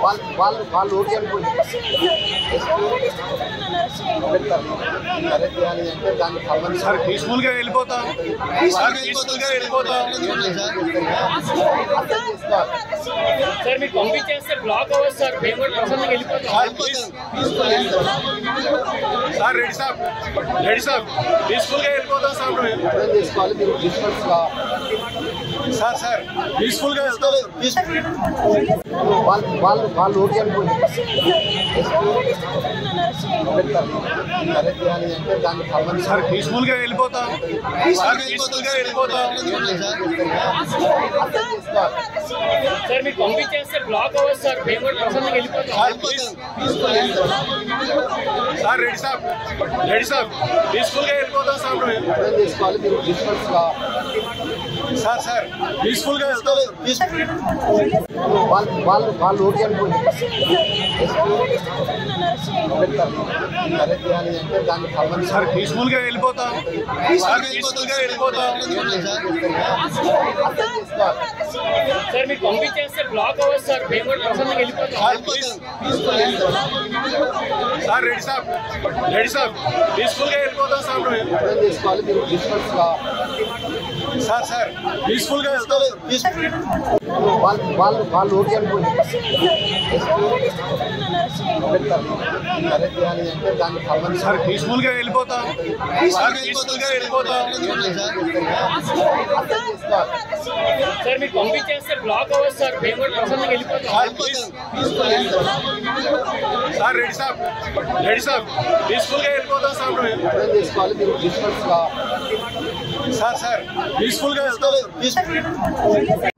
వాళ్ళు వాళ్ళు వాళ్ళు ఓకే అనుకోండి పెడతారు అరెస్ట్ చేయాలి అంటే దానికి సంబంధించి సార్ పీస్ఫుల్ గా వెళ్ళిపోతాం సార్ పీస్ఫుల్ గా వెళ్ళిపోతాం సార్ మీరు పంపించేస్తే బ్లాక్ అవ్వదు సార్ మేము కూడా ప్రసన్నంగా వెళ్ళిపోతాం sir please sir ready sir ready sir peaceful గా వెళ్ళిపోతాం సార్ మేము. అర్థం చేసుకోవాలి మీరు డిస్టర్స్ గా సార్ సార్ పీస్ఫుల్ గా వెళ్తాం వాళ్ళు వాళ్ళు వాళ్ళు ఓకే అనుకోండి పెడతారు అరెస్ట్ చేయాలి అంటే దానికి సంబంధించి సార్ పీస్ఫుల్ గా వెళ్ళిపోతాం సార్ పీస్ఫుల్ గా వెళ్ళిపోతాం సార్ మీరు పంపించేస్తే బ్లాక్ అవ్వదు సార్ మేము కూడా ప్రసన్నంగా వెళ్ళిపోతాం sir please sir ready sir ready sir peaceful గా వెళ్ళిపోతాం సార్ మేము. అర్థం చేసుకోవాలి మీరు డిస్టర్స్ గా సార్ సార్ పీస్ఫుల్ గా వెళ్తాం వాళ్ళు వాళ్ళు వాళ్ళు ఓకే అనుకోండి పెడతారు అరెస్ట్ చేయాలి అంటే దానికి సంబంధించి సార్ పీస్ఫుల్ గా వెళ్ళిపోతాం సార్ పీస్ఫుల్ గా వెళ్ళిపోతాం సార్ మీరు పంపించేస్తే బ్లాక్ అవ్వదు సార్ మేము కూడా ప్రసన్నంగా వెళ్ళిపోతాం sir please sir ready sir ready sir peaceful గా వెళ్ళిపోతాం సార్ మేము. అర్థం చేసుకోవాలి మీరు డిస్టర్స్ గా సార్ సార్ పీస్ఫుల్ గా వెళ్తాం వాళ్ళు వాళ్ళు వాళ్ళు ఓకే అనుకోండి పెడతారు అరెస్ట్ చేయాలి అంటే దానికి సంబంధించి సార్ పీస్ఫుల్ గా వెళ్ళిపోతాం సార్ పీస్ఫుల్ గా వెళ్ళిపోతాం సార్ మీరు పంపించేస్తే బ్లాక్ అవ్వదు సార్ మేము కూడా ప్రసన్నంగా వెళ్ళిపోతాం sir please sir ready sir ready sir peaceful గా వెళ్ళిపోతాం సార్ మేము. అర్థం చేసుకోవాలి మీరు డిస్టర్స్ గా సార్ సార్ పీస్ఫుల్ గా వెళ్తాం